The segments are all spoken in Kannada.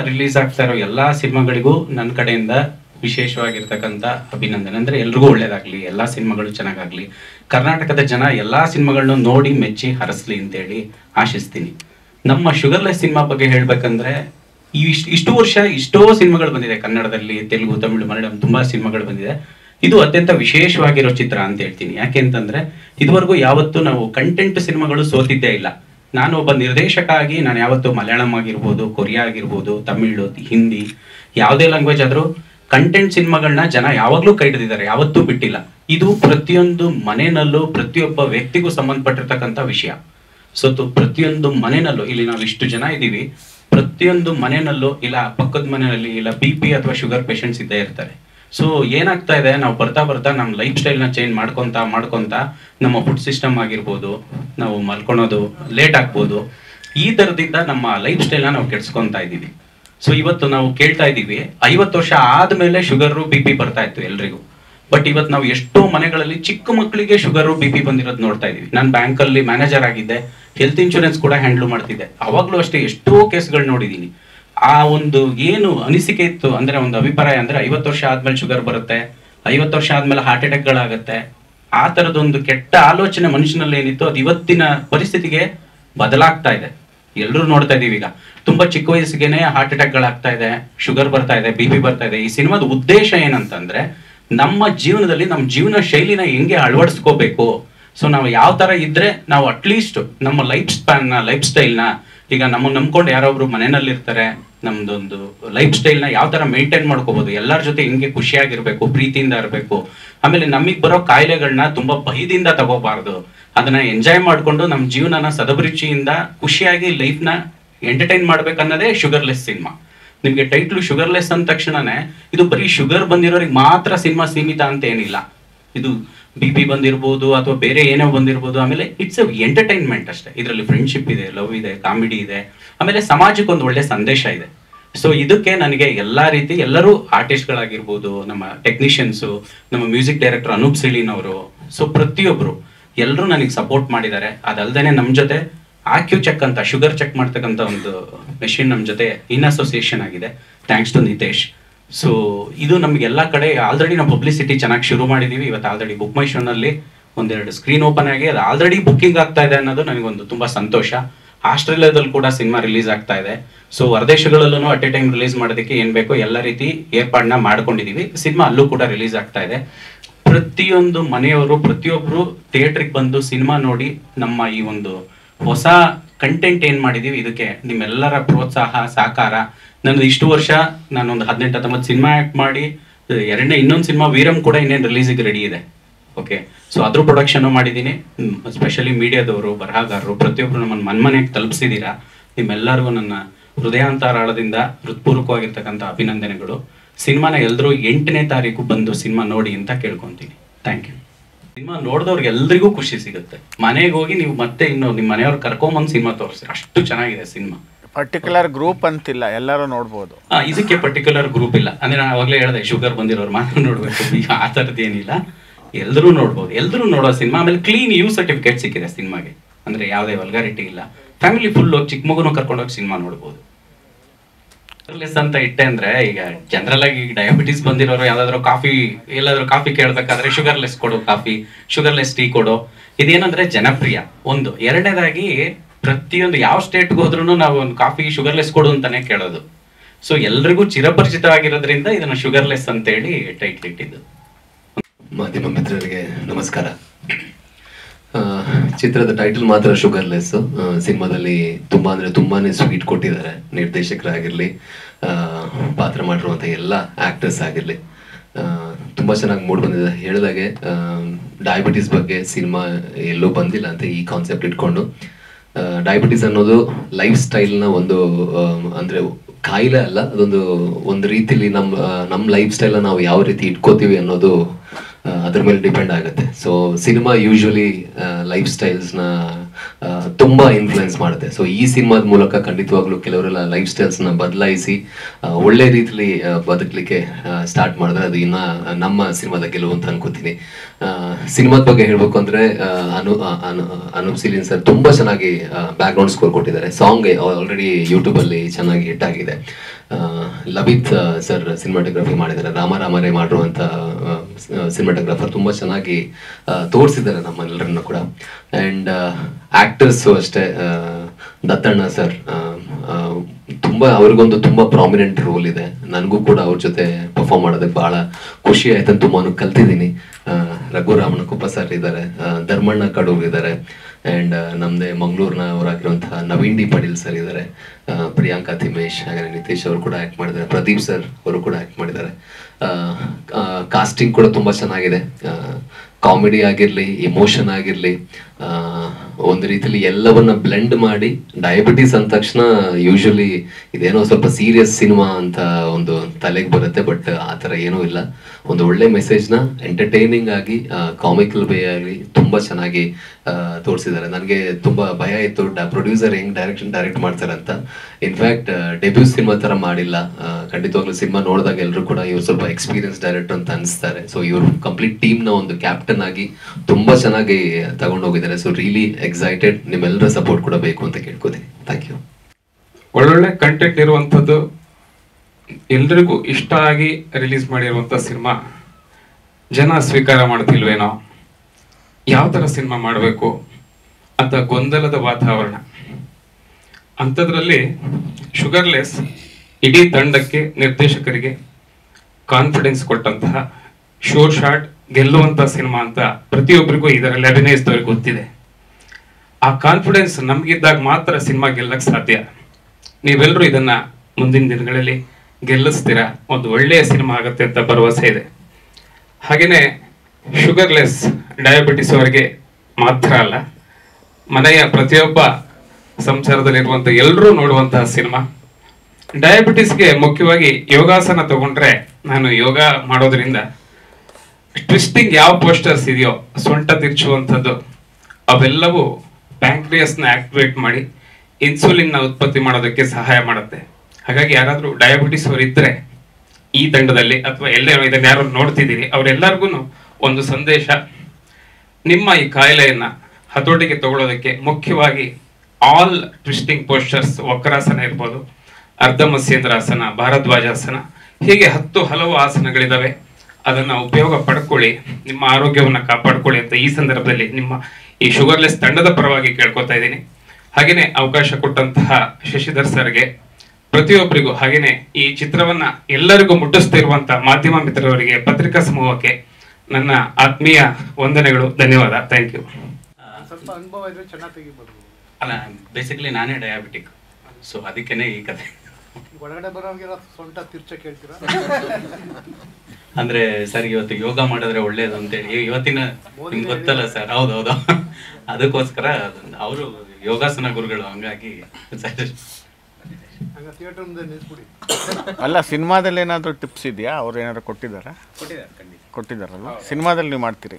ರಿಲೀಸ್ ಆಗ್ತಾ ಇರೋ ಎಲ್ಲಾ ಸಿನಿಮಾಗಳಿಗೂ ನನ್ನ ಕಡೆಯಿಂದ ವಿಶೇಷವಾಗಿರ್ತಕ್ಕಂಥ ಅಭಿನಂದನೆ ಅಂದ್ರೆ ಎಲ್ರಿಗೂ ಒಳ್ಳೇದಾಗ್ಲಿ ಎಲ್ಲಾ ಸಿನಿಮಾಗಳು ಚೆನ್ನಾಗಾಗ್ಲಿ ಕರ್ನಾಟಕದ ಜನ ಎಲ್ಲಾ ಸಿನಿಮಾಗಳನ್ನ ನೋಡಿ ಮೆಚ್ಚಿ ಹರಸ್ಲಿ ಅಂತೇಳಿ ಆಶಿಸ್ತೀನಿ ನಮ್ಮ ಶುಗರ್ಲೆಸ್ ಸಿನಿಮಾ ಬಗ್ಗೆ ಹೇಳ್ಬೇಕಂದ್ರೆ ಈ ಇಷ್ಟು ಇಷ್ಟು ವರ್ಷ ಇಷ್ಟೋ ಸಿನಿಮಾಗಳು ಬಂದಿದೆ ಕನ್ನಡದಲ್ಲಿ ತೆಲುಗು ತಮಿಳು ಮಲಯಾಳಂ ತುಂಬಾ ಸಿನಿಮಾಗಳು ಬಂದಿದೆ ಇದು ಅತ್ಯಂತ ವಿಶೇಷವಾಗಿರೋ ಚಿತ್ರ ಅಂತ ಹೇಳ್ತೀನಿ ಯಾಕೆ ಅಂತಂದ್ರೆ ಇದುವರೆಗೂ ಯಾವತ್ತೂ ನಾವು ಕಂಟೆಂಟ್ ಸಿನಿಮಾಗಳು ಸೋತಿದ್ದೇ ಇಲ್ಲ ನಾನು ಒಬ್ಬ ನಿರ್ದೇಶಕ ಆಗಿ ನಾನು ಯಾವತ್ತು ಮಲಯಾಳಂ ಆಗಿರ್ಬೋದು ಕೊರಿಯಾ ಆಗಿರ್ಬೋದು ತಮಿಳು ಹಿಂದಿ ಯಾವುದೇ ಲ್ಯಾಂಗ್ವೇಜ್ ಆದ್ರೂ ಕಂಟೆಂಟ್ ಸಿನಿಮಾಗಳನ್ನ ಜನ ಯಾವಾಗ್ಲೂ ಕೈ ಹಿಡಿದಿದ್ದಾರೆ ಯಾವತ್ತೂ ಬಿಟ್ಟಿಲ್ಲ ಇದು ಪ್ರತಿಯೊಂದು ಮನೆಯಲ್ಲೂ ಪ್ರತಿಯೊಬ್ಬ ವ್ಯಕ್ತಿಗೂ ಸಂಬಂಧಪಟ್ಟಿರ್ತಕ್ಕಂಥ ವಿಷಯ ಸೊ ತು- ಪ್ರತಿಯೊಂದು ಮನೆಯಲ್ಲೂ ಇಲ್ಲಿ ನಾವು ಇಷ್ಟು ಜನ ಇದ್ದೀವಿ ಪ್ರತಿಯೊಂದು ಮನೆಯಲ್ಲೂ ಇಲ್ಲ ಪಕ್ಕದ ಮನೆಯಲ್ಲಿ ಇಲ್ಲ ಬಿ ಪಿ ಅಥವಾ ಶುಗರ್ ಪೇಷಂಟ್ಸ್ ಇದ್ದೇ ಇರ್ತಾರೆ ಸೊ ಏನಾಗ್ತಾ ಇದೆ ನಾವು ಬರ್ತಾ ಬರ್ತಾ ನಮ್ಮ ಲೈಫ್ ಸ್ಟೈಲ್ನ ಚೇಂಜ್ ಮಾಡ್ಕೊಂತ ಮಾಡ್ಕೊಂತ ನಮ್ಮ ಫುಡ್ ಸಿಸ್ಟಮ್ ಆಗಿರ್ಬೋದು ನಾವು ಮಲ್ಕೊಳೋದು ಲೇಟ್ ಆಗ್ಬೋದು ಈ ಥರದಿಂದ ನಮ್ಮ ಲೈಫ್ ಸ್ಟೈಲ್ನ ನಾವು ಕೆಡ್ಸ್ಕೊಂತಾ ಇದ್ದೀವಿ ಸೊ ಇವತ್ತು ನಾವು ಕೇಳ್ತಾ ಇದ್ದೀವಿ ಐವತ್ತು ವರ್ಷ ಆದ್ಮೇಲೆ ಶುಗರು ಬಿ ಪಿ ಬರ್ತಾ ಇತ್ತು ಎಲ್ರಿಗೂ ಬಟ್ ಇವತ್ತು ನಾವು ಎಷ್ಟೋ ಮನೆಗಳಲ್ಲಿ ಚಿಕ್ಕ ಮಕ್ಕಳಿಗೆ ಶುಗರು ಬಿ ಪಿ ಬಂದಿರೋದು ನೋಡ್ತಾ ಇದೀವಿ ನಾನು ಬ್ಯಾಂಕಲ್ಲಿ ಮ್ಯಾನೇಜರ್ ಆಗಿದ್ದೆ ಹೆಲ್ತ್ ಇನ್ಶೂರೆನ್ಸ್ ಕೂಡ ಹ್ಯಾಂಡಲ್ ಮಾಡ್ತಿದ್ದೆ ಅವಾಗ್ಲೂ ಅಷ್ಟೇ ಎಷ್ಟೋ ಕೇಸ್ಗಳು ನೋಡಿದೀನಿ ಆ ಒಂದು ಏನು ಅನಿಸಿಕೆ ಇತ್ತು ಅಂದ್ರೆ ಒಂದು ಅಭಿಪ್ರಾಯ ಅಂದ್ರೆ ಐವತ್ತು ವರ್ಷ ಆದ್ಮೇಲೆ ಶುಗರ್ ಬರುತ್ತೆ ಐವತ್ತು ವರ್ಷ ಆದ್ಮೇಲೆ ಹಾರ್ಟ್ ಅಟ್ಯಾಕ್ಗಳಾಗತ್ತೆ ಆ ತರದೊಂದು ಕೆಟ್ಟ ಆಲೋಚನೆ ಮನುಷ್ಯನಲ್ಲಿ ಏನಿತ್ತು ಅದು ಇವತ್ತಿನ ಪರಿಸ್ಥಿತಿಗೆ ಬದಲಾಗ್ತಾ ಇದೆ ಎಲ್ಲರೂ ನೋಡ್ತಾ ಇದೀವಿ ಈಗ ತುಂಬಾ ಚಿಕ್ಕ ವಯಸ್ಸಿಗೆನೆ ಹಾರ್ಟ್ ಅಟ್ಯಾಕ್ಗಳಾಗ್ತಾ ಇದೆ ಶುಗರ್ ಬರ್ತಾ ಇದೆ ಬಿ ಪಿ ಬರ್ತಾ ಇದೆ ಈ ಸಿನಿಮಾದ ಉದ್ದೇಶ ಏನಂತಂದ್ರೆ ನಮ್ಮ ಜೀವನದಲ್ಲಿ ನಮ್ಮ ಜೀವನ ಶೈಲಿನ ಹೆಂಗೆ ಅಳವಡಿಸ್ಕೋಬೇಕು ಸೊ ನಾವು ಯಾವ ತರ ಇದ್ರೆ ನಾವು ಅಟ್ಲೀಸ್ಟ್ ನಮ್ಮ ಲೈಫ್ ಸ್ಪ್ಯಾನ್ ನ ಲೈಫ್ ಸ್ಟೈಲ್ ನ ಈಗ ನಮ್ಮನ್ನ ನಂಬ್ಕೊಂಡು ಯಾರೊಬ್ರು ಮನೆಯಲ್ಲಿ ಇರ್ತಾರೆ ನಮ್ದೊಂದು ಲೈಫ್ ಸ್ಟೈಲ್ ನ ಯಾವ ತರ ಮೇಂಟೈನ್ ಮಾಡ್ಕೋಬಹುದು ಎಲ್ಲರ ಜೊತೆ ಹೆಂಗೆ ಖುಷಿಯಾಗಿರ್ಬೇಕು ಪ್ರೀತಿಯಿಂದ ಇರಬೇಕು ಆಮೇಲೆ ನಮಗ್ ಬರೋ ಕಾಯಿಲೆಗಳನ್ನ ತುಂಬಾ ಭಯದಿಂದ ತಗೋಬಾರ್ದು ಅದನ್ನ ಎಂಜಾಯ್ ಮಾಡ್ಕೊಂಡು ನಮ್ಮ ಜೀವನನ ಸದಭಿರುಚಿಯಿಂದ ಖುಷಿಯಾಗಿ ಲೈಫ್ ನ ಎಂಟರ್ಟೈನ್ ಮಾಡ್ಬೇಕನ್ನೋದೇ ಶುಗರ್ಲೆಸ್ ಸಿನಿಮಾ ನಿಮ್ಗೆ ಟೈಟ್ಲು ಶುಗರ್ಲೆಸ್ ಅಂದ ತಕ್ಷಣನೇ ಇದು ಬರೀ ಶುಗರ್ ಬಂದಿರೋರಿಗೆ ಮಾತ್ರ ಸಿನಿಮಾ ಸೀಮಿತ ಅಂತ ಏನಿಲ್ಲ ಇದು ಬಿ ಪಿ ಬಂದಿರ್ಬೋದು ಅಥವಾ ಬೇರೆ ಏನೋ ಬಂದಿರ್ಬೋದು ಆಮೇಲೆ ಇಟ್ಸ್ ಎ ಎಂಟರ್ಟೈನ್ಮೆಂಟ್ ಅಷ್ಟೇ ಇದರಲ್ಲಿ ಫ್ರೆಂಡ್ಶಿಪ್ ಇದೆ ಲವ್ ಇದೆ ಕಾಮಿಡಿ ಇದೆ ಆಮೇಲೆ ಸಮಾಜಕ್ಕೆ ಒಂದು ಒಳ್ಳೆ ಸಂದೇಶ ಇದೆ ಸೊ ಇದಕ್ಕೆ ನನಗೆ ಎಲ್ಲಾ ರೀತಿ ಎಲ್ಲರೂ ಆರ್ಟಿಸ್ಟ್ಗಳಾಗಿರ್ಬೋದು ನಮ್ಮ ಟೆಕ್ನಿಷಿಯನ್ಸು ನಮ್ಮ ಮ್ಯೂಸಿಕ್ ಡೈರೆಕ್ಟರ್ ಅನೂಪ್ ಸಿಳಿನ್ ಅವರು ಸೊ ಪ್ರತಿಯೊಬ್ರು ಎಲ್ಲರೂ ನನಗೆ ಸಪೋರ್ಟ್ ಮಾಡಿದ್ದಾರೆ ಅದಲ್ದೇನೆ ನಮ್ಮ ಜೊತೆ ಆಕ್ಯೂ ಚೆಕ್ ಅಂತ ಶುಗರ್ ಚೆಕ್ ಮಾಡ್ತಕ್ಕಂಥ ಒಂದು ಮೆಷಿನ್ ನಮ್ಮ ಜೊತೆ ಇನ್ ಅಸೋಸಿಯೇಷನ್ ಆಗಿದೆ ಥ್ಯಾಂಕ್ಸ್ ಟು ನಿತೇಶ್ ಸೊ ಇದು ನಮ್ಗೆಲ್ಲ ಕಡೆ ಆಲ್ರೆಡಿ ನಾವು ಪಬ್ಲಿಸಿಟಿ ಚೆನ್ನಾಗಿ ಶುರು ಮಾಡಿದೀವಿ ಇವತ್ತು ಆಲ್ರೆಡಿ ಬುಕ್ ಮೈ ಶೋನಲ್ಲಿ ಒಂದೆರಡು ಸ್ಕ್ರೀನ್ ಓಪನ್ ಆಗಿ ಅದು ಆಲ್ರೆಡಿ ಬುಕ್ಕಿಂಗ್ ಆಗ್ತಾ ಇದೆ ಅನ್ನೋದು ನನಗೊಂದು ತುಂಬಾ ಸಂತೋಷ ಆಸ್ಟ್ರೇಲಿಯಾದಲ್ಲಿ ಕೂಡ ಸಿನಿಮಾ ರಿಲೀಸ್ ಆಗ್ತಾ ಇದೆ ಸೊ ಹೊರದೇಶಗಳಲ್ಲೂ ಅಟ್ ಎ ಟೈಮ್ ರಿಲೀಸ್ ಮಾಡೋದಕ್ಕೆ ಏನ್ ಬೇಕೋ ಎಲ್ಲ ರೀತಿ ಏರ್ಪಾಡನ್ನ ಮಾಡ್ಕೊಂಡಿದೀವಿ ಸಿನಿಮಾ ಅಲ್ಲೂ ಕೂಡ ರಿಲೀಸ್ ಆಗ್ತಾ ಇದೆ ಪ್ರತಿಯೊಂದು ಮನೆಯವರು ಪ್ರತಿಯೊಬ್ರು ಥಿಯೇಟ್ರಿಗೆ ಬಂದು ಸಿನಿಮಾ ನೋಡಿ ನಮ್ಮ ಈ ಒಂದು ಹೊಸ ಕಂಟೆಂಟ್ ಏನ್ ಮಾಡಿದೀವಿ ಇದಕ್ಕೆ ನಿಮ್ಮೆಲ್ಲರ ಪ್ರೋತ್ಸಾಹ ಸಹಕಾರ ನಂದು ಇಷ್ಟು ವರ್ಷ ನಾನೊಂದು ಹದಿನೆಂಟು ಹತ್ತೊಂಬತ್ತು ಸಿನಿಮಾ ಆಕ್ಟ್ ಮಾಡಿ ಎರಡನೇ ಇನ್ನೊಂದು ಸಿನಿಮಾ ವೀರಂ ಕೂಡ ಇನ್ನೇನು ರಿಲೀಸಿಗೆ ರೆಡಿ ಇದೆ ಓಕೆ ಸೊ ಅದ್ರ ಪ್ರೊಡಕ್ಷನ್ ಮಾಡಿದ್ದೀನಿ ಸ್ಪೆಷಲಿ ಮೀಡಿಯಾದವರು ಬರಹಗಾರರು ಪ್ರತಿಯೊಬ್ಬರು ನಮ್ಮನ್ನು ಮನ್ಮನೆಗೆ ತಲುಪಿಸಿದ್ದೀರಾ ನಿಮ್ಮೆಲ್ಲರಿಗೂ ನನ್ನ ಹೃದಯಾಂತರಾಳದಿಂದ ಹೃತ್ಪೂರ್ವಕವಾಗಿರ್ತಕ್ಕಂಥ ಅಭಿನಂದನೆಗಳು ಸಿನಿಮಾನ ಎಲ್ಲರೂ ಎಂಟನೇ ತಾರೀಕು ಬಂದು ಸಿನಿಮಾ ನೋಡಿ ಅಂತ ಕೇಳ್ಕೊಂತೀನಿ ಥ್ಯಾಂಕ್ ಯು ಸಿನಿಮಾ ನೋಡಿದವ್ರಿಗೆ ಎಲ್ರಿಗೂ ಖುಷಿ ಸಿಗುತ್ತೆ ಮನೆಗೆ ಹೋಗಿ ನೀವು ಮತ್ತೆ ಇನ್ನು ನಿಮ್ಮ ಮನೆಯವ್ರು ಕರ್ಕೊಂಬಂದು ಸಿನಿಮಾ ತೋರಿಸ್ರಿ ಅಷ್ಟು ಚೆನ್ನಾಗಿದೆ ಸಿನಿಮಾ ಪರ್ಟಿಕ್ಯುಲರ್ ಗ್ರೂಪ್ ಅಂತಿಲ್ಲ ಎಲ್ಲರೂ ನೋಡ್ಬೋದು ಆ, ಇದಕ್ಕೆ ಪರ್ಟಿಕ್ಯುಲರ್ ಗ್ರೂಪ್ ಇಲ್ಲ ಅಂದ್ರೆ ನಾನು ಅವಾಗಲೇ ಹೇಳಿದೆ ಶುಗರ್ ಬಂದಿರೋರು ಮಾತ್ರ ನೋಡ್ಬೇಕು ಈಗ ಆ ಥರದ್ದು ಏನಿಲ್ಲ ಎಲ್ಲರೂ ನೋಡ್ಬೋದು ಎಲ್ಲರೂ ನೋಡೋ ಸಿನಿಮಾ ಆಮೇಲೆ ಕ್ಲೀನ್ ಯೂ ಸರ್ಟಿಫಿಕೇಟ್ ಸಿಕ್ಕಿದೆ ಸಿನಿಮಾಗೆ ಅಂದ್ರೆ ಯಾವುದೇ ವಲ್ಗಾರಿಟಿ ಇಲ್ಲ ಫ್ಯಾಮಿಲಿ ಫುಲ್ ಚಿಕ್ಕ ಮಗುನು ಕರ್ಕೊಂಡೋಗಿ ಸಿನಿಮಾ ನೋಡ್ಬೋದು ಶುಗರ್ಲೆಸ್ ಅಂತ ಇಟ್ಟೆ ಅಂದ್ರೆ ಈಗ ಜನರಲ್ ಆಗಿ ಡಯಾಬಿಟಿಸ್ ಬಂದಿರೋರು ಯಾವ್ದಾದ್ರು ಕಾಫಿ ಎಲ್ಲಾದ್ರೂ ಕಾಫಿ ಕೇಳ್ಬೇಕಾದ್ರೆ ಶುಗರ್ಲೆಸ್ ಕೊಡು ಕಾಫಿ ಶುಗರ್ಲೆಸ್ ಟೀ ಕೊಡು ಇದೇನಂದ್ರೆ ಜನಪ್ರಿಯ ಒಂದು ಎರಡನೇದಾಗಿ ಪ್ರತಿಯೊಂದು ಯಾವ ಸ್ಟೇಟ್ಗೆ ಹೋದ್ರೂ ನಾವು ಒಂದು ಕಾಫಿ ಶುಗರ್ಲೆಸ್ ಕೊಡು ಅಂತಾನೆ ಕೇಳೋದು ಸೊ ಎಲ್ರಿಗೂ ಚಿರಪರಿಚಿತವಾಗಿರೋದ್ರಿಂದ ಇದನ್ನ ಶುಗರ್ಲೆಸ್ ಅಂತೇಳಿ ಟೈಟ್ಲ್ ಇಟ್ಟಿದ್ದು ಮಾಧ್ಯಮ ಮಿತ್ರರಿಗೆ ನಮಸ್ಕಾರ ಆ, ಚಿತ್ರದ ಟೈಟಲ್ ಮಾತ್ರ ಶುಗರ್ಲೆಸ್ ಸಿನಿಮಾದಲ್ಲಿ ತುಂಬಾ ಅಂದ್ರೆ ತುಂಬಾನೇ ಸ್ವೀಟ್ ಕೊಟ್ಟಿದ್ದಾರೆ ನಿರ್ದೇಶಕರಾಗಿರ್ಲಿ ಆ, ಪಾತ್ರ ಮಾಡಿರುವಂಥ ಎಲ್ಲ ಆಕ್ಟರ್ಸ್ ಆಗಿರ್ಲಿ ಆ, ತುಂಬಾ ಚೆನ್ನಾಗಿ ಮೂಡ್ ಬಂದಿದೆ ಹೇಳಿದಾಗೆ ಡಯಾಬಿಟಿಸ್ ಬಗ್ಗೆ ಸಿನಿಮಾ ಎಲ್ಲೂ ಬಂದಿಲ್ಲ ಅಂತ ಈ ಕಾನ್ಸೆಪ್ಟ್ ಇಟ್ಕೊಂಡು ಡಯಾಬಿಟಿಸ್ ಅನ್ನೋದು ಲೈಫ್ ಸ್ಟೈಲ್ನ ಒಂದು ಆ, ಅಂದ್ರೆ ಕಾಯಿಲೆ ಅಲ್ಲ ಅದೊಂದು ಒಂದು ರೀತಿಲಿ ನಮ್ಮ ಆ, ನಮ್ಮ ಲೈಫ್ ಸ್ಟೈಲ್ನ ನಾವು ಯಾವ ರೀತಿ ಇಟ್ಕೋತೀವಿ ಅನ್ನೋದು ಆ, ಅದ್ರ ಮೇಲೆ ಡಿಪೆಂಡ್ ಆಗುತ್ತೆ ಸೊ ಸಿನಿಮಾ ಯೂಶುವಲಿ ಲೈಫ್ ಸ್ಟೈಲ್ಸ್ನ ತುಂಬಾ ಇನ್ಫ್ಲುಯೆನ್ಸ್ ಮಾಡುತ್ತೆ ಸೊ ಈ ಸಿನಿಮಾದ ಮೂಲಕ ಖಂಡಿತವಾಗ್ಲೂ ಕೆಲವರೆಲ್ಲ ಲೈಫ್ ಸ್ಟೈಲ್ಸ್ನ ಬದಲಾಯಿಸಿ ಒಳ್ಳೆ ರೀತಿಲಿ ಆ, ಬದುಕಲಿಕ್ಕೆ ಸ್ಟಾರ್ಟ್ ಮಾಡಿದ್ರೆ ಅದು ಇನ್ನ ನಮ್ಮ ಸಿನಿಮಾದ ಗೆಲುವು ಅಂತ ಅನ್ಕೋತೀನಿ ಸಿನಿಮಾದ ಬಗ್ಗೆ ಹೇಳ್ಬೇಕು ಅಂದ್ರೆ ಆ, ಅನು ಆ, ಅನು- ಅನೂಪ್ ಸಿಲಿನ್ ಸರ್ ತುಂಬಾ ಚೆನ್ನಾಗಿ ಬ್ಯಾಕ್ ಗ್ರೌಂಡ್ ಸ್ಕೋರ್ ಕೊಟ್ಟಿದ್ದಾರೆ ಸಾಂಗ್ ಆಲ್ರೆಡಿ ಯೂಟ್ಯೂಬ್ ಅಲ್ಲಿ ಚೆನ್ನಾಗಿ ಹಿಟ್ ಆಗಿದೆ ಲವಿತ್ ಸರ್ ಸಿನಿಮಾಟೋಗ್ರಫಿ ಮಾಡಿದ್ದಾರೆ ರಾಮ ರಾಮರೇ ಮಾಡಿರುವಂಥ ಸಿನಿಮಾಟೋಗ್ರಾಫರ್ ತುಂಬ ಚೆನ್ನಾಗಿ ತೋರಿಸಿದ್ದಾರೆ ನಮ್ಮೆಲ್ಲರನ್ನು ಕೂಡ ಆ್ಯಂಡ್ ಆ್ಯಕ್ಟರ್ಸು ಅಷ್ಟೇ ಆ, ದತ್ತಣ್ಣ ಸರ್ ತುಂಬ ಅವ್ರಿಗೊಂದು ತುಂಬ ಪ್ರಾಮಿನೆಂಟ್ ರೋಲ್ ಇದೆ ನನಗೂ ಕೂಡ ಅವ್ರ ಜೊತೆ ಪರ್ಫಾರ್ಮ್ ಮಾಡೋದಕ್ಕೆ ಭಾಳ ಖುಷಿ ಆಯ್ತು ಅಂತ ತುಂಬಾ ಕಲ್ತಿದ್ದೀನಿ ಆ, ರಘುರಾಮನ ಕುಪ್ಪ ಸರ್ ಇದ್ದಾರೆ ಧರ್ಮಣ್ಣ ಕಡೂರ್ ಇದ್ದಾರೆ ಆ್ಯಂಡ್ ನಮ್ಮದೇ ಮಂಗಳೂರಿನ ಅವರಾಗಿರುವಂತಹ ನವೀನ್ ಡಿ ಪಾಟೀಲ್ ಸರ್ ಇದ್ದಾರೆ ಆ, ಪ್ರಿಯಾಂಕಾ ತಿಮೇಶ್ ಹಾಗೆ ನಿತೀಶ್ ಅವರು ಕೂಡ ಆ್ಯಕ್ಟ್ ಮಾಡಿದ್ದಾರೆ ಪ್ರದೀಪ್ ಸರ್ ಅವರು ಕೂಡ ಆ್ಯಕ್ಟ್ ಮಾಡಿದ್ದಾರೆ ಕಾಸ್ಟಿಂಗ್ ಕೂಡ ತುಂಬ ಚೆನ್ನಾಗಿದೆ ಕಾಮಿಡಿ ಆಗಿರಲಿ ಇಮೋಷನ್ ಆಗಿರಲಿ ಒಂದು ರೀತಿಲಿ ಎಲ್ಲವನ್ನ ಬ್ಲೆಂಡ್ ಮಾಡಿ ಡಯಾಬಿಟೀಸ್ ಅಂದ ತಕ್ಷಣ ಯೂಶಲಿ ಇದೇನೋ ಸ್ವಲ್ಪ ಸೀರಿಯಸ್ ಸಿನಿಮಾ ಅಂತ ಒಂದು ತಲೆಗೆ ಬರುತ್ತೆ ಬಟ್ ಆ ಥರ ಏನೂ ಇಲ್ಲ ಒಂದು ಒಳ್ಳೆ ಮೆಸೇಜ್ನ ಎಂಟರ್ಟೈನಿಂಗ್ ಆಗಿ ಕಾಮಿಕಲ್ ವೇ ಆಗಿ ತುಂಬ ಚೆನ್ನಾಗಿ ತೋರಿಸಿದ್ದಾರೆ ನನಗೆ ತುಂಬ ಭಯ ಇತ್ತು ಪ್ರೊಡ್ಯೂಸರ್ ಹೆಂಗ್ ಡೈರೆಕ್ಷನ್ ಡೈರೆಕ್ಟ್ ಮಾಡ್ತಾರೆ ಅಂತ ಇನ್ಫ್ಯಾಕ್ಟ್ ಡೆಬ್ಯೂ ಸಿನಿಮಾ ಥರ ಮಾಡಿಲ್ಲ ಆ, ಖಂಡಿತವಾಗ್ಲೂ ಸಿನಿಮಾ ನೋಡಿದಾಗ ಎಲ್ಲರೂ ಕೂಡ ಇವ್ರು ಸ್ವಲ್ಪ ಎಕ್ಸ್ಪೀರಿಯನ್ಸ್ ಡೈರೆಕ್ಟರ್ ಅಂತ ಅನಿಸ್ತಾರೆ ಸೊ ಇವರು ಕಂಪ್ಲೀಟ್ ಟೀಮ್ನ ಒಂದು ಕ್ಯಾಪ್ಟನ್ ಆಗಿ ತುಂಬ ಚೆನ್ನಾಗಿ ತಗೊಂಡು ಹೋಗಿದ್ದಾರೆ ಸೊ ರಿಯಲಿ ಎಕ್ಸೈಟೆಡ್ ನಿಮ್ಮೆಲ್ಲರ ಸಪೋರ್ಟ್ ಕೂಡ ಬೇಕು ಅಂತ ಕೇಳ್ಕೊತೀನಿ ಥ್ಯಾಂಕ್ ಯು ಒಳ್ಳೊಳ್ಳೆ ಕಂಟೆಂಟ್ ಇರುವಂಥದ್ದು ಎಲ್ರಿಗೂ ಇಷ್ಟ ಆಗಿ ರಿಲೀಸ್ ಮಾಡಿರುವಂಥ ಸಿನಿಮಾ ಜನ ಸ್ವೀಕಾರ ಮಾಡ್ತಿಲ್ವೇನೋ ಯಾವ ಥರ ಸಿನಿಮಾ ಮಾಡಬೇಕು ಅಂತ ಗೊಂದಲದ ವಾತಾವರಣ ಅಂಥದ್ರಲ್ಲಿ ಶುಗರ್ಲೆಸ್ ಇಡೀ ತಂಡಕ್ಕೆ ನಿರ್ದೇಶಕರಿಗೆ ಕಾನ್ಫಿಡೆನ್ಸ್ ಕೊಟ್ಟಂತಹ ಶೋರ್ ಶಾಟ್ ಗೆಲ್ಲುವಂತ ಸಿನಿಮಾ ಅಂತ ಪ್ರತಿಯೊಬ್ಬರಿಗೂ ಇದರಲ್ಲಿ ಅಭಿನಯಿಸಿದವ್ರಿಗೆ ಗೊತ್ತಿದೆ ಆ ಕಾನ್ಫಿಡೆನ್ಸ್ ನಮಗಿದ್ದಾಗ ಮಾತ್ರ ಸಿನಿಮಾ ಗೆಲ್ಲಕ್ ಸಾಧ್ಯ ನೀವೆಲ್ಲರೂ ಇದನ್ನ ಮುಂದಿನ ದಿನಗಳಲ್ಲಿ ಗೆಲ್ಲಿಸ್ತೀರಾ ಒಂದು ಒಳ್ಳೆಯ ಸಿನಿಮಾ ಆಗುತ್ತೆ ಅಂತ ಭರವಸೆ ಇದೆ ಹಾಗೇನೆ ಶುಗರ್ಲೆಸ್ ಡಯಾಬಿಟಿಸ್ ಅವರಿಗೆ ಮಾತ್ರ ಅಲ್ಲ ಮನೆಯ ಪ್ರತಿಯೊಬ್ಬ ಸಂಸಾರದಲ್ಲಿರುವಂತ ಎಲ್ಲರೂ ನೋಡುವಂತಹ ಸಿನಿಮಾ ಡಯಾಬಿಟಿಸ್ಗೆ ಮುಖ್ಯವಾಗಿ ಯೋಗಾಸನ ತಗೊಂಡ್ರೆ ನಾನು ಯೋಗ ಮಾಡೋದ್ರಿಂದ ಟ್ವಿಸ್ಟಿಂಗ್ ಯಾವ ಪೋಸ್ಟರ್ಸ್ ಇದೆಯೋ ಸೊಂಟ ತಿರ್ಚುವಂಥದ್ದು ಅವೆಲ್ಲವೂ ಪ್ಯಾಂಕ್ರಿಯಸ್ನ ಆಕ್ಟಿವೇಟ್ ಮಾಡಿ ಇನ್ಸುಲಿನ್ ನ ಉತ್ಪತ್ತಿ ಮಾಡೋದಕ್ಕೆ ಸಹಾಯ ಮಾಡುತ್ತೆ ಹಾಗಾಗಿ ಯಾರಾದ್ರೂ ಡಯಾಬಿಟಿಸ್ ಅವರು ಇದ್ರೆ ಈ ತಂಡದಲ್ಲಿ ಅಥವಾ ಎಲ್ಲೇ ಇದನ್ನ ಯಾರು ನೋಡ್ತಿದ್ದೀರಿ ಅವರೆಲ್ಲರಿಗೂ ಒಂದು ಸಂದೇಶ ನಿಮ್ಮ ಈ ಕಾಯಿಲೆಯನ್ನ ಹತೋಟಿಗೆ ತಗೊಳ್ಳೋದಕ್ಕೆ ಮುಖ್ಯವಾಗಿ ಆಲ್ ಟ್ವಿಸ್ಟಿಂಗ್ ಪೋಸ್ಟರ್ಸ್ ವಕ್ರಾಸನ ಇರ್ಬೋದು ಅರ್ಧ ಮತ್ಸ್ಯೇಂದ್ರಾಸನ ಭಾರದ್ವಾಜಾಸನ ಹೀಗೆ ಹತ್ತು ಹಲವು ಆಸನಗಳಿದಾವೆ ಅದನ್ನ ಉಪಯೋಗ ಪಡ್ಕೊಳ್ಳಿ ನಿಮ್ಮ ಆರೋಗ್ಯವನ್ನ ಕಾಪಾಡ್ಕೊಳ್ಳಿ ಅಂತ ಈ ಸಂದರ್ಭದಲ್ಲಿ ನಿಮ್ಮ ಈ ಶುಗರ್ಲೆಸ್ ತಂಡದ ಪರವಾಗಿ ಕೇಳ್ಕೊತಾ ಇದ್ದೀನಿ ಹಾಗೇನೆ ಅವಕಾಶ ಕೊಟ್ಟಂತಹ ಶಶಿಧರ್ ಸರ್ಗೆ ಪ್ರತಿಯೊಬ್ಬರಿಗೂ ಹಾಗೇನೆ ಈ ಚಿತ್ರವನ್ನ ಎಲ್ಲರಿಗೂ ಮುಟ್ಟಿಸ್ತಿರುವಂತಹ ಮಾಧ್ಯಮ ಮಿತ್ರರವರಿಗೆ ಪತ್ರಿಕಾ ಸಮೂಹಕ್ಕೆ ನನ್ನ ಆತ್ಮೀಯ ವಂದನೆಗಳು ಧನ್ಯವಾದ ಥ್ಯಾಂಕ್ ಯು ಸ್ವಲ್ಪ ಅನುಭವ ಇದ್ರೆ ಚೆನ್ನಾಗಿ ತೆಗಿಬೋದು ಅಲ್ಲ ಬೇಸಿಕಲಿ ನಾನೇ ಡಯಾಬಿಟಿಕ್ ಸೊ ಅದಕ್ಕೇನೆ ಈ ಕತೆ ಒಳಗಡೆ ಬರೋಂಗೆಲ್ಲ ಸೊಂಟ ತಿರ್ಚ ಕೇಳ್ತೀರಾ ಅಂದ್ರೆ ಸರ್ ಇವತ್ತು ಯೋಗ ಮಾಡಿದ್ರೆ ಒಳ್ಳೇದು ಅಂತೇಳಿ ಈ- ಇವತ್ತಿನ ನಿಮ್ಗೆ ಗೊತ್ತಲ್ಲ ಸರ್ ಹೌದೌದು ಅದಕ್ಕೋಸ್ಕರ ಅವರು ಯೋಗಾಸನ ಗುರುಗಳು ಹಂಗಾಗಿ ಸರ್ ಹಂಗ ಥಿಯೇಟರ್ ಮುಂದೆ ನಿಲ್ಸ್ಬಿಡಿ ಅಲ್ಲ ಸಿನಿಮಾದಲ್ಲಿ ಏನಾದರೂ ಟಿಪ್ಸ್ ಇದೆಯಾ ಅವ್ರು ಏನಾದ್ರು ಕೊಟ್ಟಿದ್ದಾರಾ ಕೊಟ್ಟಿದ್ದಾರಲ್ಲ ಸಿನಿಮಾದಲ್ಲಿ ನೀವು ಮಾಡ್ತೀರಿ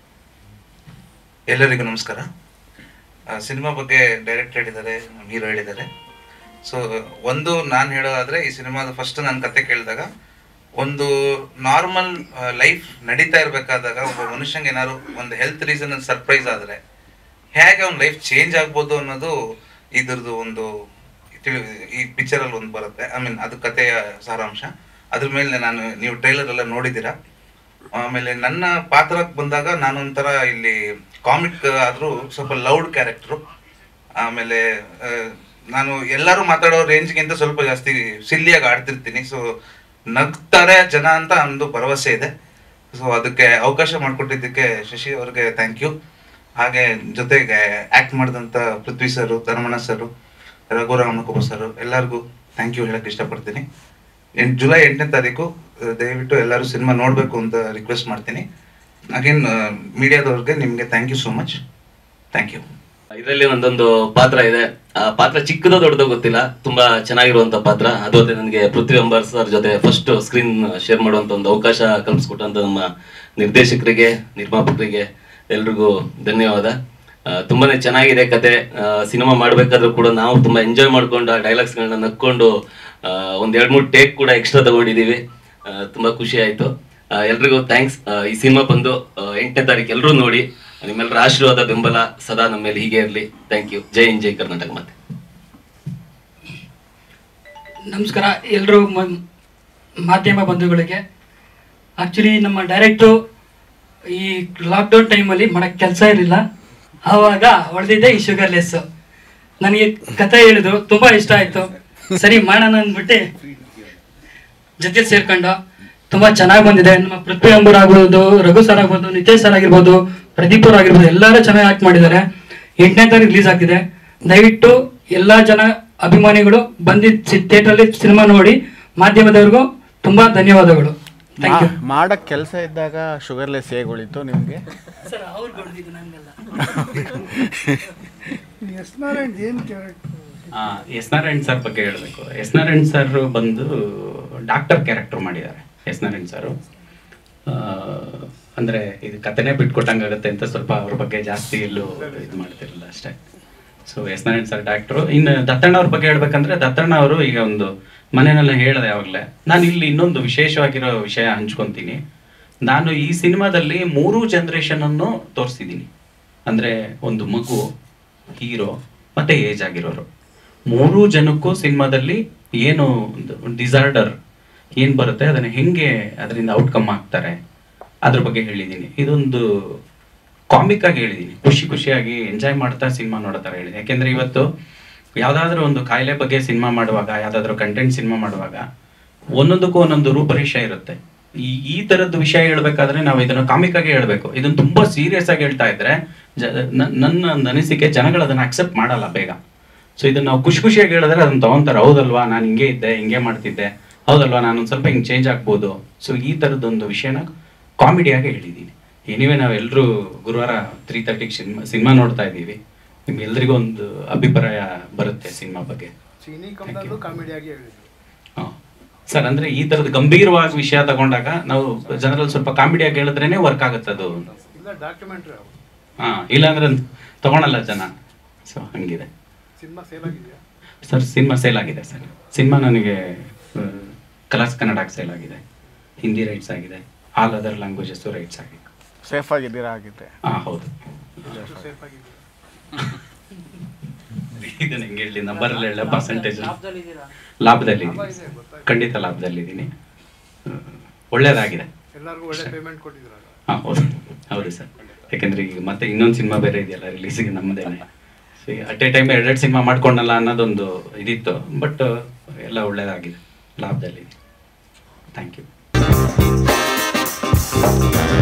ಎಲ್ಲರಿಗೂ ನಮಸ್ಕಾರ ಆ, ಸಿನಿಮಾ ಬಗ್ಗೆ ಡೈರೆಕ್ಟರ್ ಹೇಳಿದ್ದಾರೆ ಹೀರೋ ಹೇಳಿದ್ದಾರೆ ಸೊ ಒಂದು ನಾನು ಹೇಳೋದಾದ್ರೆ ಈ ಸಿನಿಮಾದ ಫಸ್ಟ್ ನಾನು ಕತೆ ಕೇಳಿದಾಗ ಒಂದು ನಾರ್ಮಲ್ ಲೈಫ್ ನಡೀತಾ ಇರಬೇಕಾದಾಗ ಒಬ್ಬ ಮನುಷ್ಯಂಗೆ ಏನಾದ್ರು ಒಂದು ಹೆಲ್ತ್ ರೀಸನ್ ಸರ್ಪ್ರೈಸ್ ಆದ್ರೆ ಹೇಗೆ ಅವ್ನ ಲೈಫ್ ಚೇಂಜ್ ಆಗ್ಬೋದು ಅನ್ನೋದು ಇದ್ರದ್ದು ಒಂದು ತಿಳಿ- ಈ ಪಿಕ್ಚರ್ ಅಲ್ಲಿ ಒಂದು ಬರುತ್ತೆ ಐ ಮೀನ್ ಅದು ಕಥೆಯ ಸಾರಾಂಶ ಅದ್ರ ಮೇಲೆ ನಾನು ನೀವು ಟ್ರೈಲರ್ ಎಲ್ಲ ನೋಡಿದ್ದೀರಾ ಆಮೇಲೆ ನನ್ನ ಪಾತ್ರಕ್ಕೆ ಬಂದಾಗ ನಾನೊಂಥರ ಇಲ್ಲಿ ಕಾಮಿಕ್ ಆದ್ರೂ ಸ್ವಲ್ಪ ಲೌಡ್ ಕ್ಯಾರೆಕ್ಟ್ರು ಆಮೇಲೆ ಆ, ನಾನು ಎಲ್ಲರೂ ಮಾತಾಡೋ ರೇಂಜ್ಗಿಂತ ಸ್ವಲ್ಪ ಜಾಸ್ತಿ ಸಿಲ್ಲಿಯಾಗಿ ಆಡ್ತಿರ್ತೀನಿ ಸೊ ನಗ್ತಾರೆ ಜನ ಅಂತ ಒಂದು ಭರವಸೆ ಇದೆ ಸೊ ಅದಕ್ಕೆ ಅವಕಾಶ ಮಾಡಿಕೊಟ್ಟಿದ್ದಕ್ಕೆ ಶಶಿ ಅವ್ರಿಗೆ ಥ್ಯಾಂಕ್ ಯು ಹಾಗೆ ಜೊತೆಗೆ ಆಕ್ಟ್ ಮಾಡಿದಂಥ Prithvi sir Dharmanna sir Raghuramanakumar sir ಎಲ್ಲರಿಗೂ ಥ್ಯಾಂಕ್ ಯು ಹೇಳಕ್ ಇಷ್ಟಪಡ್ತೀನಿ ಎಂಟು ಜುಲೈ ಎಂಟನೇ ತಾರೀಕು ಆ, ದಯವಿಟ್ಟು ಎಲ್ಲರೂ ಸಿನಿಮಾ ನೋಡಬೇಕು ಅಂತ ರಿಕ್ವೆಸ್ಟ್ ಮಾಡ್ತೀನಿ ಅಗೇನ್ ಮೀಡಿಯಾದವ್ರಿಗೆ ನಿಮಗೆ thank you so much thank you ಇದರಲ್ಲಿ ಒಂದೊಂದು ಪಾತ್ರ ಇದೆ ಆ ಪಾತ್ರ ಚಿಕ್ಕದೋ ದೊಡ್ಡದೋ ಗೊತ್ತಿಲ್ಲ ತುಂಬಾ ಚೆನ್ನಾಗಿರುವಂತ ಪಾತ್ರ ಅದು ಅಲ್ಲದೆ ನನಗೆ ಪೃಥ್ವಿ ಅಂಬರ್ ಸರ್ ಜೊತೆ ಫಸ್ಟ್ ಸ್ಕ್ರೀನ್ ಶೇರ್ ಮಾಡುವಂತ ಒಂದು ಅವಕಾಶ ಕಲ್ಪಿಸ್ಕೊಟ್ಟಂತ ನಮ್ಮ ನಿರ್ದೇಶಕರಿಗೆ ನಿರ್ಮಾಪಕರಿಗೆ ಎಲ್ರಿಗೂ ಧನ್ಯವಾದ ಆ, ತುಂಬಾನೇ ಚೆನ್ನಾಗಿದೆ ಕತೆ ಸಿನಿಮಾ ಮಾಡ್ಬೇಕಾದ್ರೂ ಕೂಡ ನಾವು ತುಂಬಾ ಎಂಜಾಯ್ ಮಾಡ್ಕೊಂಡು ಆ ಡೈಲಾಗ್ಸ್ಗಳನ್ನ ನಕ್ಕೊಂಡು ಆ, ಒಂದ್ ಎರಡ್ ಮೂರು ಟೇಕ್ ಕೂಡ ಎಕ್ಸ್ಟ್ರಾ ತಗೊಂಡಿದೀವಿ ಆ, ತುಂಬಾ ಖುಷಿ ಆಯ್ತು ಆ, ಎಲ್ರಿಗೂ ಥ್ಯಾಂಕ್ಸ್ ಈ ಸಿನಿಮಾ ಬಂದು ಎಂಟನೇ ತಾರೀಕು ಎಲ್ಲರೂ ನೋಡಿ ನಿಮ್ಮೆಲ್ಲರ ಆಶೀರ್ವಾದ ಬೆಂಬಲ ಸದಾ ನಮ್ಮ ಮೇಲೆ ಹೀಗೆ ಇರಲಿ ಥ್ಯಾಂಕ್ ಯು ಜೈ ಇನ್ ಜೈ ಕರ್ನಾಟಕ ಮತ್ತೆ ನಮಸ್ಕಾರ ಎಲ್ಲರೂ ಮಾಧ್ಯಮ ಬಂಧುಗಳಿಗೆ ಆ್ಯಕ್ಚುಲಿ ನಮ್ಮ ಡೈರೆಕ್ಟ್ರು ಈ ಲಾಕ್ಡೌನ್ ಟೈಮಲ್ಲಿ ಮಾಡೋಕ್ಕೆ ಕೆಲಸ ಇರಲಿಲ್ಲ ಆವಾಗ ಹೊಡೆದಿದ್ದೆ ಈ ಶುಗರ್ಲೆಸ್ಸು ನನಗೆ ಕತೆ ಹೇಳಿದ್ರು ತುಂಬ ಇಷ್ಟ ಆಯಿತು ಸರಿ ಮಾಡೋಣ ಅಂದ್ಬಿಟ್ಟು ಜೊತೆ ಸೇರ್ಕೊಂಡು ತುಂಬ ಚೆನ್ನಾಗಿ ಬಂದಿದೆ ನಮ್ಮ ಪೃಥ್ವಿ ಅಂಬರ್ ಆಗ್ಬೋದು ರಘು ಸರ್ ಆಗ್ಬೋದು ನಿತೇಶ್ ಸರ್ ಆಗಿರ್ಬೋದು ಪ್ರದೀಪ್ ಅವ್ರು ಆಗಿರ್ಬೋದು ಎಲ್ಲರೂ ಚೆನ್ನಾಗಿ ಆಕ್ಟ್ ಮಾಡಿದ್ದಾರೆ ಎಂಟನೇ ತಾರೀಕು ರಿಲೀಸ್ ಆಗ್ತಿದೆ ದಯವಿಟ್ಟು ಎಲ್ಲ ಜನ ಅಭಿಮಾನಿಗಳು ಬಂದಿದ್ದು ಥಿಯೇಟ್ರಲ್ಲಿ ಸಿನಿಮಾ ನೋಡಿ ಮಾಧ್ಯಮದವ್ರಿಗೂ ತುಂಬಾ ಧನ್ಯವಾದಗಳು ಥ್ಯಾಂಕ್ ಯು ಮಾಡಕ್ಕೆ ಕೆಲಸ ಇದ್ದಾಗ ಶುಗರ್ಲೆಸ್ ಹೇಗೆ ಉಳಿತು ನಿಮಗೆ ಸರ್ ಅವ್ರು ಕೊಡ್ತಿದ್ದು ನನಗೆಲ್ಲ ಎಸ್ ನಾರಾಯಣ್ ಏನು ಕ್ಯಾರೆಕ್ಟರ್ ಆ, ಎಸ್ ನಾರಾಯಣ್ ಸರ್ ಬಗ್ಗೆ ಹೇಳಬೇಕು ಎಸ್ ನಾರಾಯಣ್ ಸರ್ ಬಂದು ಡಾಕ್ಟರ್ ಕ್ಯಾರೆಕ್ಟರ್ ಮಾಡಿದ್ದಾರೆ ಎಸ್ ನಾರಾಯಣ್ ಸರ್ ಅಂದ್ರೆ ಇದು ಕಥೆನೇ ಬಿಟ್ಕೊಟ್ಟಂಗಾಗತ್ತೆ ಅಂತ ಸ್ವಲ್ಪ ಅವ್ರ ಬಗ್ಗೆ ಜಾಸ್ತಿ ಎಲ್ಲೂ ಇದು ಮಾಡ್ತಿರಲಿಲ್ಲ ಅಷ್ಟೇ so S Narayan sir doctor ಇನ್ನು ದತ್ತಣ್ಣ ಅವ್ರ ಬಗ್ಗೆ ಹೇಳ್ಬೇಕಂದ್ರೆ ದತ್ತಣ್ಣ ಅವರು ಈಗ ಒಂದು ಮನೆಯಲ್ಲ ಹೇಳಿದೆ ಯಾವಾಗಲೇ ನಾನು ಇಲ್ಲಿ ಇನ್ನೊಂದು ವಿಶೇಷವಾಗಿರೋ ವಿಷಯ ಹಂಚ್ಕೊಂತೀನಿ ನಾನು ಈ ಸಿನಿಮಾದಲ್ಲಿ ಮೂರು ಜನರೇಷನ್ ಅನ್ನು ತೋರಿಸಿದ್ದೀನಿ ಅಂದ್ರೆ ಒಂದು ಮಗು ಹೀರೋ ಮತ್ತೆ ಏಜ್ ಆಗಿರೋರು ಮೂರು ಜನಕ್ಕೂ ಸಿನಿಮಾದಲ್ಲಿ ಏನು ಒಂದು ಡಿಸಾರ್ಡರ್ ಏನ್ ಬರುತ್ತೆ ಅದನ್ನ ಹೆಂಗೆ ಅದರಿಂದ ಔಟ್ಕಮ್ ಆಗ್ತಾರೆ ಅದ್ರ ಬಗ್ಗೆ ಹೇಳಿದ್ದೀನಿ ಇದೊಂದು ಕಾಮಿಕ್ ಆಗಿ ಹೇಳಿದ್ದೀನಿ ಖುಷಿ ಖುಷಿಯಾಗಿ ಎಂಜಾಯ್ ಮಾಡ್ತಾ ಸಿನಿಮಾ ನೋಡೋ ಥರ ಹೇಳಿದೆ ಯಾಕೆಂದ್ರೆ ಇವತ್ತು ಯಾವ್ದಾದ್ರು ಒಂದು ಕಾಯಿಲೆ ಬಗ್ಗೆ ಸಿನಿಮಾ ಮಾಡುವಾಗ ಯಾವ್ದಾದ್ರು ಕಂಟೆಂಟ್ ಸಿನಿಮಾ ಮಾಡುವಾಗ ಒಂದೊಂದಕ್ಕೂ ಒಂದೊಂದು ರೂಪರೇಷೆ ಇರುತ್ತೆ ಈ ಈ ತರದ್ದು ವಿಷಯ ಹೇಳ್ಬೇಕಾದ್ರೆ ನಾವು ಇದನ್ನ ಕಾಮಿಕ್ ಆಗಿ ಹೇಳ್ಬೇಕು ಇದನ್ನ ತುಂಬಾ ಸೀರಿಯಸ್ ಆಗಿ ಹೇಳ್ತಾ ಇದ್ರೆ ಜ- ನ- ನನ್ನ ಒಂದು ಅನಿಸಿಕೆ ಜನಗಳು ಅದನ್ನ ಅಕ್ಸೆಪ್ಟ್ ಮಾಡಲ್ಲ ಬೇಗ ಸೊ ಇದನ್ನ ನಾವು ಖುಷಿ ಖುಷಿಯಾಗಿ ಹೇಳಿದ್ರೆ ಅದನ್ನ ತಗೊಂತಾರೆ ಹೌದಲ್ವಾ ನಾನು ಹಿಂಗೆ ಇದ್ದೆ ಹಿಂಗೆ ಮಾಡ್ತಿದ್ದೆ ಹೌದಲ್ವಾ ನಾನು ಒಂದು ಸ್ವಲ್ಪ ಹಿಂಗೆ ಚೇಂಜ್ ಆಗ್ಬೋದು ಸೊ ಈ ಥರದ್ದೊಂದು ವಿಷಯನ ಕಾಮಿಡಿಯಾಗಿ ಹೇಳಿದ್ದೀನಿ ಎನಿವೆ ನಾವೆಲ್ಲರೂ ಗುರುವಾರ ತ್ರೀ ತರ್ಟಿಗೆ ಸಿನಿಮಾ ಸಿನಿಮಾ ನೋಡ್ತಾ ಇದ್ದೀವಿ ನಿಮ್ಗೆಲ್ರಿಗೂ ಒಂದು ಅಭಿಪ್ರಾಯ ಬರುತ್ತೆ ಸಿನಿಮಾ ಬಗ್ಗೆ ಚೀನಿ ಕಮ್ಮದಲ್ಲೂ ಕಾಮಿಡಿಯಾಗಿ ಹೇಳಿದ್ರು ಸರ್ ಅಂದ್ರೆ ಈ ತರದ ಗಂಭೀರವಾಗಿ ವಿಷಯ ತಗೊಂಡಾಗ ನಾವು ಜನರಲ್ಲಿ ಸ್ವಲ್ಪ ಕಾಮಿಡಿಯಾಗಿ ಹೇಳಿದ್ರೇನೆ ವರ್ಕ್ ಆಗುತ್ತೆ ಅದು ಇಲ್ಲ ಡಾಕ್ಯುಮೆಂಟ್ರಿ ಅವರು ಹಾ ಇಲ್ಲಾಂದ್ರೆ ತಗೊಳಲ್ಲ ಜನ ಸೊ ಹಂಗಿದೆ ಸಿನಿಮಾ ಸೇಲ್ ಆಗಿದೆಯಾ ಸರ್ ಸಿನಿಮಾ ಸೇಲ್ ಆಗಿದೆ ಸರ್ ಸಿನಿಮಾ ನನಗೆ ಕಲಾಸ್ ಕನ್ನಡಕ್ಕೆ ಸೇಲ್ ಆಗಿದೆ ಹಿಂದಿ ರೈಟ್ಸ್ ಆಗಿದೆ ಆಲ್ ಅದರ್ ಲ್ಯಾಂಗ್ವೇಜಸ್ ರೈಟ್ಸ್ ಆಗಿದೆ ಸೇಫ್ ಆಗಿದ್ದೀರಾ ಆಗಿದ್ರೆ ಹಾ ಹೌದು ಎಷ್ಟು ಸೇಫ್ ಆಗಿದೆಯಾ ಇದನ್ನ ಹೆಂಗೆ ಹೇಳಿ ನಂಬರ್ ಹೇಳ ಪರ್ಸೆಂಟೇಜ್ ಲಾಭದಲ್ಲಿದ್ದೀರಾ? ಲಾಭದಲ್ಲಿ ಲಾಭ ಇದೆ, ಗೊತ್ತಾಯ್ತು. ಖಂಡಿತ ಲಾಭದಲ್ಲಿದ್ದೀನಿ ಒಳ್ಳೇದಾಗಿದೆ ಎಲ್ಲರಿಗೂ ಒಳ್ಳೆ ಪೇಮೆಂಟ್ ಕೊಟ್ಟಿದ್ರಲ್ಲ ಹಾ ಹೌದು ಹೌದು ಸರ್ ಯಾಕಂದ್ರೆ ಈಗ ಮತ್ತೆ ಇನ್ನೊಂದು ಸಿನಿಮಾ ಬೇರೆ ಇದೆಯಲ್ಲ ರಿಲೀಸಿಗೆ ನಮ್ಮದೇನೆ ಅಟ್ ಎ ಟೈಮ್ ಎರಡೆರಡು ಸಿನಿಮಾ ಮಾಡ್ಕೊಂಡಲ್ಲ ಅನ್ನೋದೊಂದು ಇದಿತ್ತು ಬಟ್ ಎಲ್ಲ ಒಳ್ಳೇದಾಗಿದೆ ಲಾಭದಲ್ಲಿ ಥ್ಯಾಂಕ್ ಯು